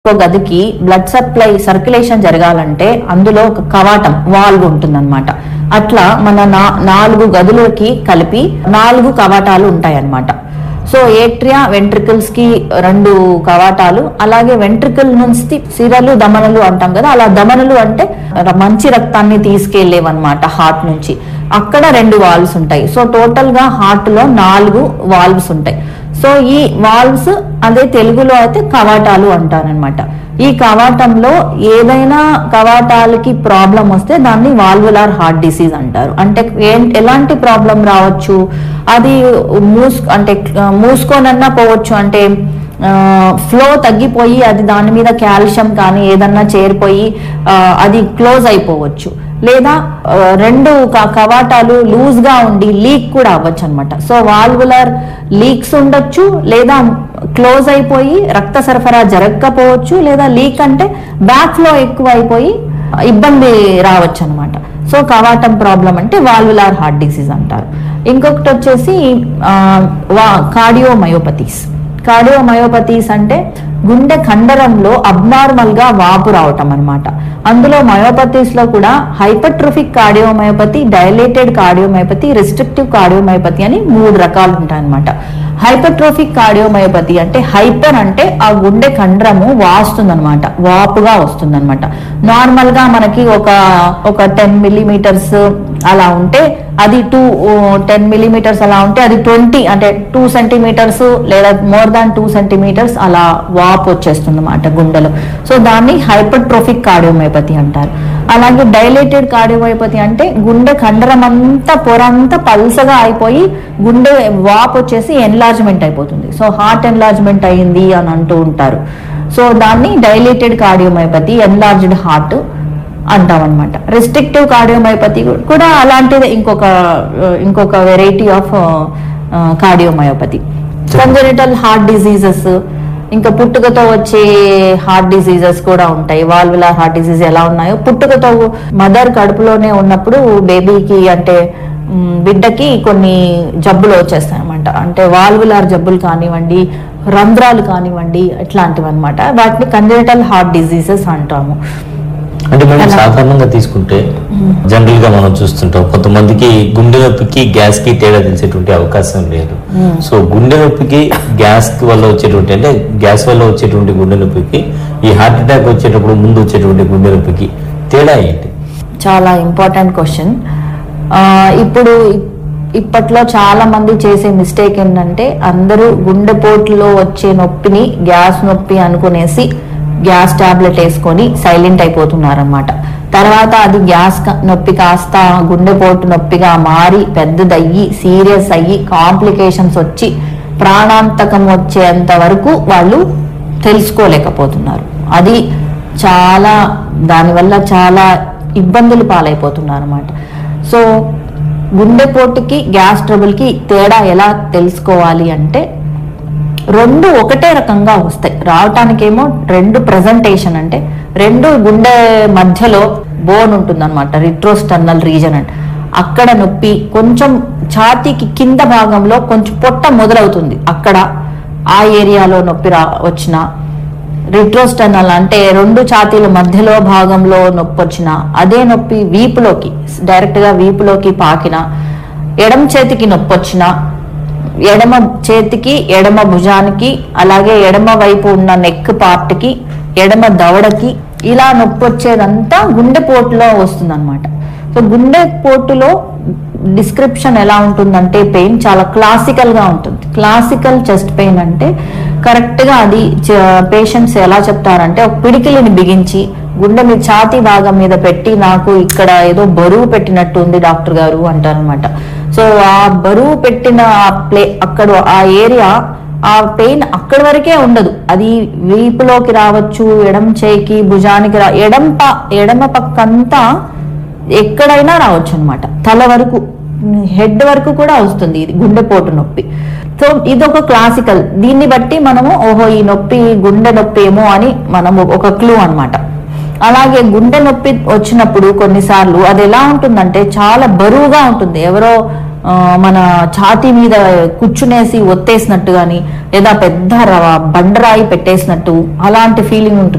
ఒక గదికి blood supply circulation జరగాలంటే అందులో ఒక కవాటం వాల్వ్ ఉంటుందన్నమాట అట్లా మన నా- నాలుగు గదులకి కలిపి నాలుగు కవాటాలు ఉంటాయన్నమాట సో ఏట్రియా వెంట్రికల్స్ కి రెండు కవాటాలు అలాగే వెంట్రికల్ నుంచి సిరలు దమనలు అంటాం కదా అలా దమనలు అంటే ర- మంచి రక్తాన్ని తీసుకెళ్లేవన్నమాట హార్ట్ నుంచి అక్కడ రెండు వాల్వ్స్ ఉంటాయి సో టోటల్ గా హార్ట్ లో నాలుగు వాల్వ్స్ ఉంటాయి సో ఈ వాల్వ్స్ అదే తెలుగులో అయితే కవాటాలు అంటారనమాట ఈ కవాటంలో ఏదైనా కవాటాలకి ప్రాబ్లం వస్తే దాన్ని వాల్వులార్ హార్ట్ డిసీజ్ అంటారు అంటే ఏం ఎలాంటి ప్రాబ్లం రావచ్చు అది మూస్ అంటే మూసుకోనన్నా పోవచ్చు అంటే ఫ్లో తగ్గిపోయి అది దాని మీద కాల్షియం కానీ ఏదన్నా చేరిపోయి ఆ, అది క్లోజ్ అయిపోవచ్చు లేదా ఆ, రెండు క- కవాటాలు లూజ్ గా ఉండి లీక్ కూడా అవ్వచ్చు అనమాట సో వాల్వులర్ లీక్స్ ఉండొచ్చు లేదా క్లోజ్ అయిపోయి రక్త సరఫరా జరగకపోవచ్చు లేదా లీక్ అంటే బ్యాక్ ఫ్లో ఎక్కువ అయిపోయి ఇబ్బంది రావచ్చు అనమాట సో కవాటం ప్రాబ్లం అంటే వాల్వులార్ హార్ట్ డిసీజ్ అంటారు ఇంకొకటి వచ్చేసి కార్డియోమయోపతీస్ కార్డియోమయోపతీస్ అంటే గుండె కండరంలో అబ్నార్మల్ గా వాపు రావటం అన్నమాట అందులో మయోపతీస్ లో కూడా hypertrophic cardiomyopathy dilated cardiomyopathy restrictive cardiomyopathy అని మూడు రకాలు ఉంటాయన్నమాట హైపర్ట్రోఫిక్ కార్డియోమయోపతి అంటే హైపర్ అంటే ఆ గుండె కండరము వాస్తుందన్నమాట వాపుగా వస్తుందన్నమాట నార్మల్ గా మనకి ఒక ఒక టెన్ మిల్లీమీటర్స్ అలా ఉంటే అది టూ టెన్ మిల్లీమీటర్స్ అలా ఉంటే అది ట్వంటీ అంటే టూ సెంటీమీటర్స్ లేదా మోర్ దాన్ టూ సెంటీమీటర్స్ అలా వాపు వచ్చేస్తుంది అన్నమాట గుండెలో సో దాన్ని హైపర్ట్రోఫిక్ కార్డియోమయోపతి అంటారు అలాగే డైలేటెడ్ కార్డియోమయోపతి అంటే గుండె కండరం అంతా పొర అంతా పల్సగా అయిపోయి గుండె వాపు వచ్చేసి ఎన్లార్జ్మెంట్ అయిపోతుంది సో హార్ట్ ఎన్లార్జ్మెంట్ అయ్యింది అని అంటూ ఉంటారు సో దాన్ని డైలేటెడ్ కార్డియోమయోపతి ఎన్లార్జ్డ్ హార్ట్ అంటాం అనమాట రెస్ట్రిక్టివ్ కార్డియోమయోపతి కూడా అలాంటిదే ఇంకొక ఆ, ఇంకొక variety of cardiomyopathy congenital heart diseases ఇంకా పుట్టుకతో వచ్చే హార్ట్ డిసీజెస్ కూడా ఉంటాయి వాల్వులార్ హార్ట్ డిసీజ్ ఎలా ఉన్నాయో పుట్టుకతో మదర్ కడుపులోనే ఉన్నప్పుడు బేబీకి అంటే మ్, బిడ్డకి కొన్ని జబ్బులు వచ్చేస్తాయి అనమాట అంటే వాల్వులార్ జబ్బులు కానివ్వండి రంధ్రాలు కానివ్వండి ఇట్లాంటివి అనమాట వాటిని కంజనిటల్ హార్ట్ డిసీజెస్ అంటాము అంటే మనం అలా. సాధారణంగా తీసుకుంటే జనరల్ గా మనం చూస్తుంటాం కొంతమందికి గుండె నొప్పికి గ్యాస్ కి తేడా తెలిసేటువంటి అవకాశం లేదు సో గుండె నొప్పికి గ్యాస్ వల్ల వచ్చేటువంటి అంటే గ్యాస్ వల్ల వచ్చేటువంటి గుండె నొప్పికి ఈ హార్ట్ అటాక్ వచ్చేటప్పుడు ముందు వచ్చేటువంటి గుండె నొప్పికి తేడా ఏంటి చాలా ఇంపార్టెంట్ క్వశ్చన్ ఇప్పుడు ఇప్పట్లో చాలా మంది చేసే మిస్టేక్ ఏంటంటే అందరూ గుండెపోటులో వచ్చే నొప్పిని గ్యాస్ నొప్పి అనుకునేసి గ్యాస్ టాబ్లెట్ వేసుకొని సైలెంట్ అయిపోతున్నారన్నమాట తర్వాత అది గ్యాస్ క- నొప్పి కాస్త గుండెపోటు నొప్పిగా మారి పెద్దదయ్యి సీరియస్ అయ్యి కాంప్లికేషన్స్ వచ్చి ప్రాణాంతకం వచ్చేంత వరకు వాళ్ళు తెలుసుకోలేకపోతున్నారు అది చాలా దానివల్ల చాలా ఇబ్బందులు పాలైపోతున్నారు అనమాట సో గుండెపోటుకి గ్యాస్ ట్రబుల్కి తేడా ఎలా తెలుసుకోవాలి అంటే రెండు ఒకటే రకంగా వస్తాయి రావటానికేమో రెండు ప్రజెంటేషన్ అంటే రెండు గుండె మధ్యలో బోన్ ఉంటుంది అనమాట రిట్రోస్టర్నల్ రీజన్ అంటే అక్కడ నొప్పి కొంచెం ఛాతీకి కింద భాగంలో కొంచెం పొట్ట మొదలవుతుంది అక్కడ ఆ ఏరియాలో నొప్పి రా వచ్చిన రిట్రోస్టర్నల్ అంటే రెండు ఛాతీల మధ్యలో భాగంలో నొప్పి వచ్చిన అదే నొప్పి వీపులోకి డైరెక్ట్ గా వీపులోకి పాకిన ఎడమ చేతికి నొప్పి వచ్చిన ఎడమ చేతికి ఎడమ భుజానికి అలాగే ఎడమ వైపు ఉన్న నెక్ పార్ట్ కి ఎడమ దవడకి ఇలా నొప్పి వచ్చేదంతా గుండెపోటులో వస్తుంది అనమాట సో గుండెపోటులో డిస్క్రిప్షన్ ఎలా ఉంటుందంటే పెయిన్ చాలా క్లాసికల్ గా ఉంటుంది క్లాసికల్ చెస్ట్ పెయిన్ అంటే కరెక్ట్ గా అది పేషెంట్స్ ఎలా చెప్తారంటే ఒక పిడికిలిని బిగించి గుండె మీ ఛాతీ భాగం మీద పెట్టి నాకు ఇక్కడ ఏదో బరువు పెట్టినట్టు ఉంది డాక్టర్ గారు అంటారనమాట సో ఆ బరువు పెట్టిన ఆ ప్లే అక్కడ ఆ ఏరియా ఆ పెయిన్ అక్కడి వరకే ఉండదు అది వీపులోకి రావచ్చు ఎడం చేయికి భుజానికి రా ఎడం ప ఎడమ పక్కంతా ఎక్కడైనా రావచ్చు అనమాట తల వరకు హెడ్ వరకు కూడా వస్తుంది ఇది గుండెపోటు నొప్పి సో ఇది ఒక క్లాసికల్ దీన్ని బట్టి మనము ఓహో ఈ నొప్పి గుండె నొప్పి ఏమో అని మనము ఒక క్లూ అన్నమాట అలాగే గుండె నొప్పి వచ్చినప్పుడు కొన్నిసార్లు అది ఎలా ఉంటుందంటే చాలా బరువుగా ఉంటుంది ఎవరో ఆ, మన ఛాతీ మీద కూర్చునేసి ఒత్తేసినట్టు కానీ లేదా పెద్ద ర- బండరాయి పెట్టేసినట్టు అలాంటి ఫీలింగ్ ఉంటుంది